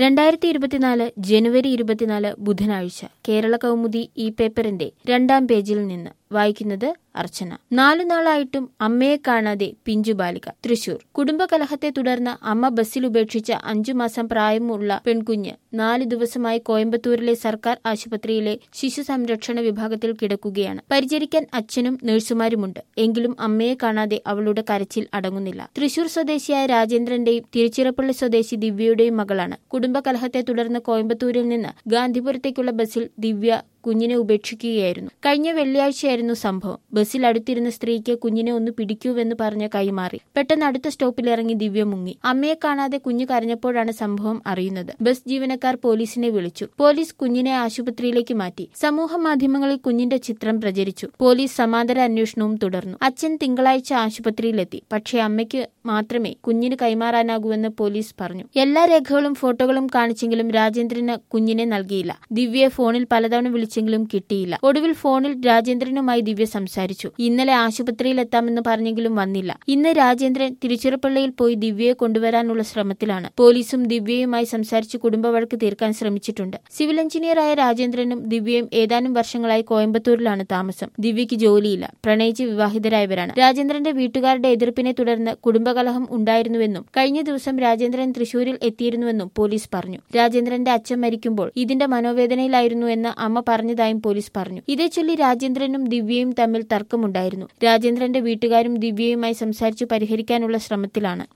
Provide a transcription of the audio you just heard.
രണ്ടായിരത്തി ഇരുപത്തിനാല് ജനുവരി ഇരുപത്തിനാല് ബുധനാഴ്ച കേരള കൗമുദി ഈ പേപ്പറിന്റെ രണ്ടാം പേജിൽ നിന്ന് വായിക്കുന്നത് അർച്ചന നാലു നാളായിട്ടും അമ്മയെ കാണാതെ പിഞ്ചു ബാലിക തൃശൂർ കുടുംബകലഹത്തെ തുടർന്ന് അമ്മ ബസ്സിൽ ഉപേക്ഷിച്ച അഞ്ചു മാസം പ്രായമുള്ള പെൺകുഞ്ഞ് നാല് ദിവസമായി കോയമ്പത്തൂരിലെ സർക്കാർ ആശുപത്രിയിലെ ശിശു സംരക്ഷണ വിഭാഗത്തിൽ കിടക്കുകയാണ് പരിചരിക്കാൻ അച്ഛനും നഴ്സുമാരുമുണ്ട് എങ്കിലും അമ്മയെ കാണാതെ അവളുടെ കരച്ചിൽ അടങ്ങുന്നില്ല തൃശൂർ സ്വദേശിയായ രാജേന്ദ്രന്റെയും തിരുച്ചിറപ്പള്ളി സ്വദേശി ദിവ്യയുടെയും മകളാണ് കുടുംബകലഹത്തെ തുടർന്ന് കോയമ്പത്തൂരിൽ നിന്ന് ഗാന്ധിപുരത്തേക്കുള്ള ബസ്സിൽ ദിവ്യ കുഞ്ഞിനെ ഉപേക്ഷിക്കുകയായിരുന്നു കഴിഞ്ഞ വെള്ളിയാഴ്ചയായിരുന്നു സംഭവം ബസ്സിൽ അടുത്തിരുന്ന സ്ത്രീക്ക് കുഞ്ഞിനെ ഒന്ന് പിടിക്കൂവെന്ന് പറഞ്ഞ് കൈമാറി പെട്ടെന്ന് അടുത്ത സ്റ്റോപ്പിൽ ഇറങ്ങി ദിവ്യ മുങ്ങി അമ്മയെ കാണാതെ കുഞ്ഞ് കരഞ്ഞപ്പോഴാണ് സംഭവം അറിയുന്നത് ബസ് ജീവനക്കാർ പോലീസിനെ വിളിച്ചു പോലീസ് കുഞ്ഞിനെ ആശുപത്രിയിലേക്ക് മാറ്റി സമൂഹ മാധ്യമങ്ങളിൽ കുഞ്ഞിന്റെ ചിത്രം പ്രചരിച്ചു പോലീസ് സമാന്തര അന്വേഷണവും തുടർന്നു അച്ഛൻ തിങ്കളാഴ്ച ആശുപത്രിയിലെത്തി പക്ഷേ അമ്മയ്ക്ക് മാത്രമേ കുഞ്ഞിന് കൈമാറാനാകൂവെന്ന് പോലീസ് പറഞ്ഞു എല്ലാ രേഖകളും ഫോട്ടോകളും കാണിച്ചെങ്കിലും രാജേന്ദ്രന് കുഞ്ഞിനെ നൽകിയില്ല ദിവ്യയെ ഫോണിൽ പലതവണ വിളിച്ചെങ്കിലും കിട്ടിയില്ല ഒടുവിൽ ഫോണിൽ രാജേന്ദ്രനുമായി ദിവ്യ സംസാരിച്ചു ഇന്നലെ ആശുപത്രിയിൽ എത്താമെന്ന് പറഞ്ഞെങ്കിലും വന്നില്ല ഇന്ന് രാജേന്ദ്രൻ തിരുച്ചിറപ്പള്ളിയിൽ പോയി ദിവ്യയെ കൊണ്ടുവരാനുള്ള ശ്രമത്തിലാണ് പോലീസും ദിവ്യയുമായി സംസാരിച്ച് കുടുംബവഴക്ക് തീർക്കാൻ ശ്രമിച്ചിട്ടുണ്ട് സിവിൽ എഞ്ചിനീയറായ രാജേന്ദ്രനും ദിവ്യയും ഏതാനും വർഷങ്ങളായി കോയമ്പത്തൂരിലാണ് താമസം ദിവ്യയ്ക്ക് ജോലിയില്ല പ്രണയിച്ച് വിവാഹിതരായവരാണ് രാജേന്ദ്രന്റെ വീട്ടുകാരുടെ എതിർപ്പിനെ തുടർന്ന് കുടുംബകലഹം ഉണ്ടായിരുന്നുവെന്നും കഴിഞ്ഞ ദിവസം രാജേന്ദ്രൻ തൃശൂരിൽ എത്തിയിരുന്നുവെന്നും പോലീസ് പറഞ്ഞു രാജേന്ദ്രന്റെ അച്ഛൻ മരിക്കുമ്പോൾ ഇതിന്റെ മനോവേദനയിലായിരുന്നു എന്ന് അമ്മ പറഞ്ഞതായും പോലീസ് പറഞ്ഞു ഇതേ ചൊല്ലി രാജേന്ദ്രനും ദിവ്യയും തമ്മിൽ തർക്കമുണ്ടായിരുന്നു രാജേന്ദ്രന്റെ വീട്ടുകാരും ദിവ്യയുമായി സംസാരിച്ചു പരിഹരിക്കാനുള്ള ശ്രമത്തിലാണ്